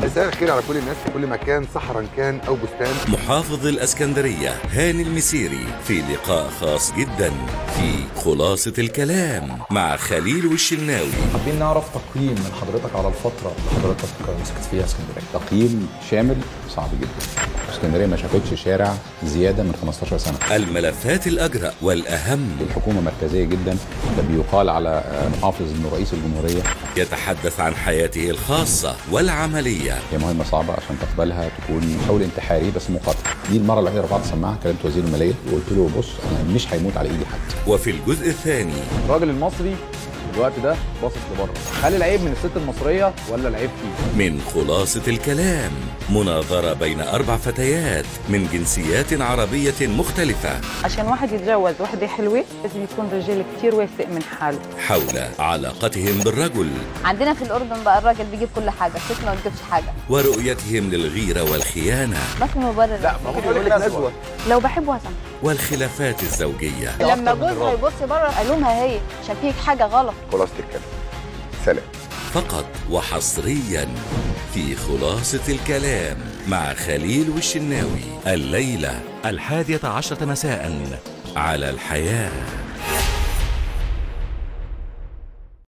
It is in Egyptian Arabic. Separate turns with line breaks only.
مساء الخير على كل الناس في كل مكان صحرا كان او بستان
محافظ الاسكندريه هاني المسيري في لقاء خاص جدا في خلاصه الكلام مع خليل والشناوي
حابين نعرف تقييم من حضرتك على الفترة اللي حضرتك مسكت فيها اسكندرية
تقييم شامل صعب جدا اسكندريه ما شافتش شارع زياده من 15 سنه
الملفات الاجرأ والاهم
الحكومه مركزيه جدا ده بيقال على محافظ انه رئيس الجمهوريه
يتحدث عن حياته الخاصه والعمليه
هي مهمه صعبه عشان تقبلها تكون حول انتحاري بس مقاطع دي المره الوحيده رفعت السماعه كلمت وزير الماليه وقلت له بص انا مش هيموت على ايدي حد
وفي الجزء الثاني
الراجل المصري في الوقت ده باصص لبره هل العيب من الست المصريه ولا العيب فيه
من خلاصه الكلام مناظره بين اربع فتيات من جنسيات عربيه مختلفه
عشان واحد يتجوز واحدة حلوة لازم يكون رجال كتير واثق من حاله
حول علاقتهم بالرجل
عندنا في الاردن بقى الراجل بيجيب كل حاجه الست ما بتجيبش حاجه
ورؤيتهم للغيره والخيانه
ما في مبرر
لا ممكن يقول لك نزوه
لو بحبه هسامحه
والخلافات الزوجيه
لما جوزها يبص بره الومها هي عشان فيك حاجه غلط
خلاصة الكلام سلام
فقط وحصريا في خلاصة الكلام مع خليل والشناوي الليلة الحادية عشرة مساء على الحياه